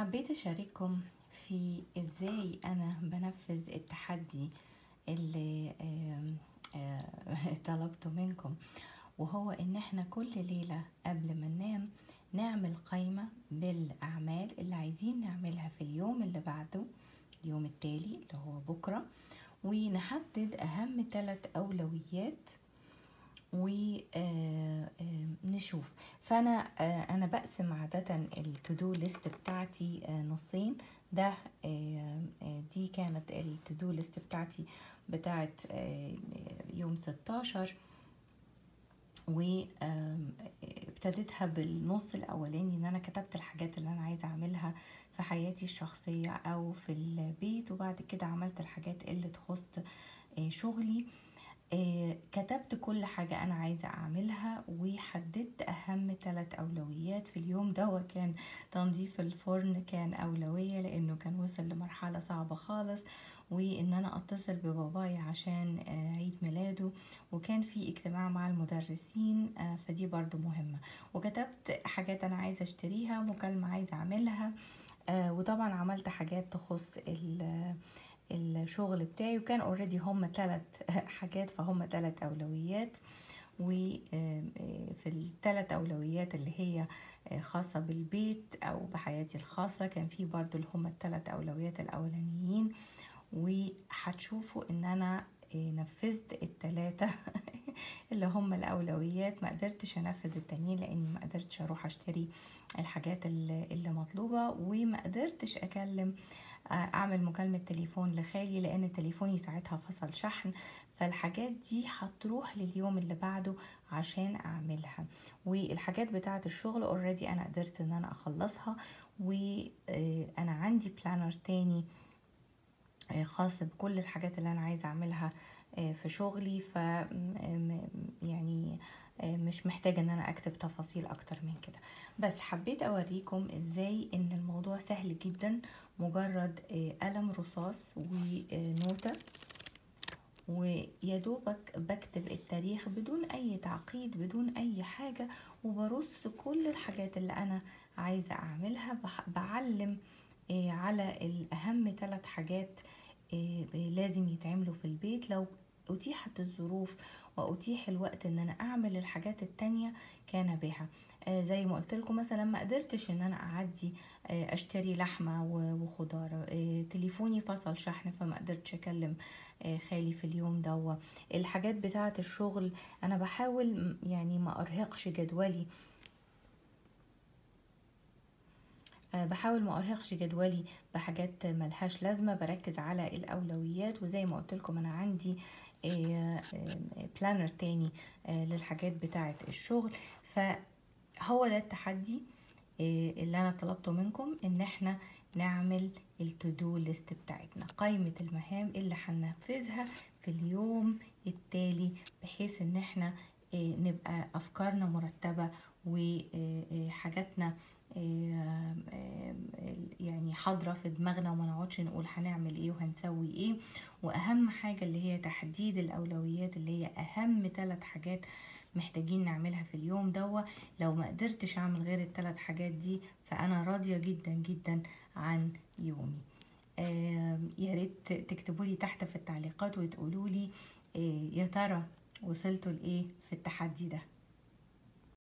حبيت أشارككم في إزاي أنا بنفذ التحدي اللي آم، آه، طلبته منكم وهو إن إحنا كل ليلة قبل ما ننام نعمل قائمة بالأعمال اللي عايزين نعملها في اليوم اللي بعده اليوم التالي اللي هو بكرة ونحدد أهم ثلاث أولويات ونشوف فانا آه، انا بقسم عاده التودو ليست بتاعتي آه، نصين ده آه، آه، دي كانت التودو ليست بتاعتي بتاعت آه، يوم 16 وابتديتها بالنص الاولاني ان انا كتبت الحاجات اللي انا عايزه اعملها في حياتي الشخصيه او في البيت وبعد كده عملت الحاجات اللي تخص آه، شغلي آه، كتبت كل حاجة أنا عايزة أعملها وحددت أهم ثلاث أولويات في اليوم ده وكان تنظيف الفرن كان أولوية لأنه كان وصل لمرحلة صعبة خالص وإن أنا أتصل ببابايا عشان آه، عيد ميلاده وكان في اجتماع مع المدرسين آه، فدي برضو مهمة وكتبت حاجات أنا عايزة أشتريها مكالمة عايزة أعملها آه، وطبعا عملت حاجات تخص ال- الشغل بتاعي وكان اوريدي هم ثلاث حاجات فهم ثلاث اولويات وفي الثلاث اولويات اللي هي آه، خاصة بالبيت او بحياتي الخاصة كان في برضو اللي هم الثلاث اولويات الاولانيين وهتشوفوا ان انا آه، نفذت الثلاثة اللي هم الاولويات ما قدرتش انفذ التانيين لاني ما قدرتش اروح اشتري الحاجات اللي اللي مطلوبة وما قدرتش اكلم آه، اعمل مكالمة تليفون لخالي لان تليفوني ساعتها فصل شحن فالحاجات دي هتروح لليوم اللي بعده عشان اعملها والحاجات بتاعة الشغل اوريدي انا قدرت ان انا اخلصها وانا عندي بلانر تاني آه، خاص بكل الحاجات اللي انا عايزه اعملها آه، في شغلي ف م- يعني آه، مش محتاجه ان انا اكتب تفاصيل اكتر من كده بس حبيت اوريكم ازاي ان الموضوع سهل جدا مجرد آه، قلم رصاص ونوتة ويا دوبك بكتب التاريخ بدون اي تعقيد بدون اي حاجة وبرص كل الحاجات اللي انا عايزة اعملها بح- بعلم آه، على الاهم ثلاث حاجات آه، لازم يتعملوا في البيت لو أتيحت الظروف وأتيح الوقت إن أنا أعمل الحاجات التانية كان بها آه، زي ما قلت لكم مثلا ما قدرتش إن أنا أعدي آه، أشتري لحمة و- وخضار آه، تليفوني فصل شحن فما قدرتش أكلم آه، خالي في اليوم دوا الحاجات بتاعة الشغل أنا بحاول م- يعني ما أرهقش جدولي آه، بحاول ما ارهقش جدولي بحاجات ملهاش لازمه بركز على الاولويات وزي ما قلت لكم انا عندي بلانر تاني آه، للحاجات بتاعه الشغل فهو ده التحدي آه، اللي انا طلبته منكم ان احنا نعمل التودو ليست بتاعتنا قائمة المهام اللي هننفذها في اليوم التالي بحيث ان احنا آه، نبقى افكارنا مرتبة وحاجاتنا يعني حاضرة في دماغنا وما نقعدش نقول هنعمل ايه وهنسوي ايه واهم حاجة اللي هي تحديد الاولويات اللي هي اهم ثلاث حاجات محتاجين نعملها في اليوم دوا لو ما قدرتش اعمل غير الثلاث حاجات دي فانا راضية جدا جدا عن يومي آم، يا ريت تكتبوا لي تحت في التعليقات وتقولوا لي آه، يا ترى وصلتوا لايه في التحدي ده